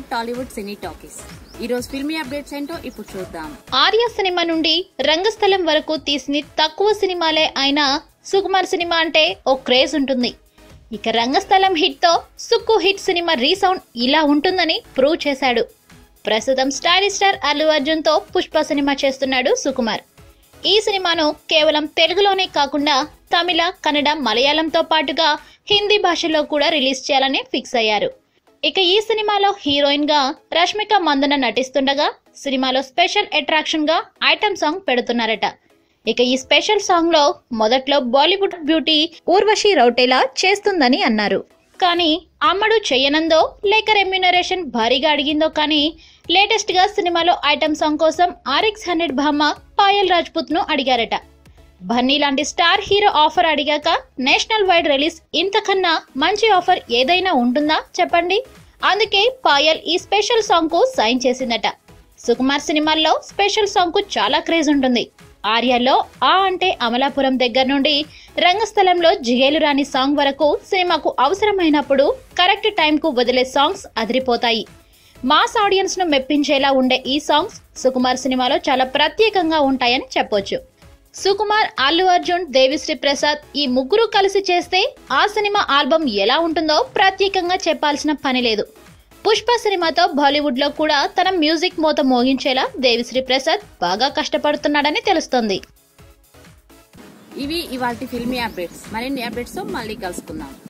బాలీవుడ్ టాలీవుడ్ సినీ talkies ఈ రోజు filmy updates ఏంటో ఇప్పుడు చూద్దాం ఆర్య సినిమా నుండి రంగస్థలం వరకు తీసిన తక్కువ సినిమాలే అయినా సుకుమార్ సినిమా అంటే ఓ క్రేజ్ ఉంటుంది ఇక రంగస్థలం హిట్ తో సుక్కు హిట్ సినిమా రీసౌండ్ ఇలా ఉంటుందని ప్రూవ్ చేశాడు ప్రస్తుతం స్టారీ స్టార్ అల్లు అర్జున్ తో పుష్ప సినిమా చేస్తున్నాడు సుకుమార్ ఈ సినిమాను కేవలం తెలుగులోనే కాకుండా తమిళ కన్నడ మలయాళంతో పాటుగా హిందీ భాషలో కూడా రిలీజ్ చేయాలని ఫిక్స్ అయ్యారు ఇక ఈ సినిమాలో హీరోయిన్ గా రష్మిక మందన నటిస్తుండగా సినిమాలో స్పెషల్ అట్రాక్షన్ గా ఐటమ్ సాంగ్ పెడుతున్నారట ఇక ఈ స్పెషల్ సాంగ్ లో మొదట్లో బాలీవుడ్ బ్యూటీ ఊర్వశి రౌటేలా చేస్తుందని అన్నారు కానీ అమ్మడు చెయ్యనందో లేక రెమ్యునరేషన్ భారీగా అడిగిందో కానీ లేటెస్ట్ గా సినిమాలో ఐటమ్ సాంగ్ కోసం ఆర్ఎక్స్ హండ్రెడ్ భామ పాయల్ రాజ్పుత్ ను అడిగారట బన్నీ లాంటి స్టార్ హీరో ఆఫర్ అడిగాక నేషనల్ వైడ్ రిలీజ్ ఇంతకన్నా మంచి ఆఫర్ ఏదైనా ఉంటుందా చెప్పండి అందుకే పాయల్ ఈ స్పెషల్ సాంగ్ కు సైన్ చేసిందట సుకుమార్ సినిమాల్లో స్పెషల్ సాంగ్ కు చాలా క్రేజ్ ఉంటుంది ఆర్యాలో ఆ అంటే అమలాపురం దగ్గర నుండి రంగస్థలంలో జిగేలు రాని సాంగ్ వరకు సినిమాకు అవసరమైనప్పుడు కరెక్ట్ టైంకు వదిలే సాంగ్స్ అదిరిపోతాయి మాస్ ఆడియన్స్ ను మెప్పించేలా ఉండే ఈ సాంగ్స్ సుకుమార్ సినిమాలో చాలా ప్రత్యేకంగా ఉంటాయని చెప్పొచ్చు సుకుమార్ అల్లు అర్జున్ దేవిశ్రీ ప్రసాద్ ఈ ముగ్గురు కలిసి చేస్తే ఆ సినిమా ఆల్బమ్ ఎలా ఉంటుందో ప్రత్యేకంగా చెప్పాల్సిన పని లేదు పుష్ప సినిమాతో బాలీవుడ్ లో కూడా తన మ్యూజిక్ మోత మోగించేలా దేవిశ్రీ ప్రసాద్ బాగా కష్టపడుతున్నాడని తెలుస్తోంది ఇవి ఇవాళ ఫిల్మీ అప్డేట్స్ మరిన్ని అప్డేట్స్ తో మళ్ళీ కలుసుకుందాం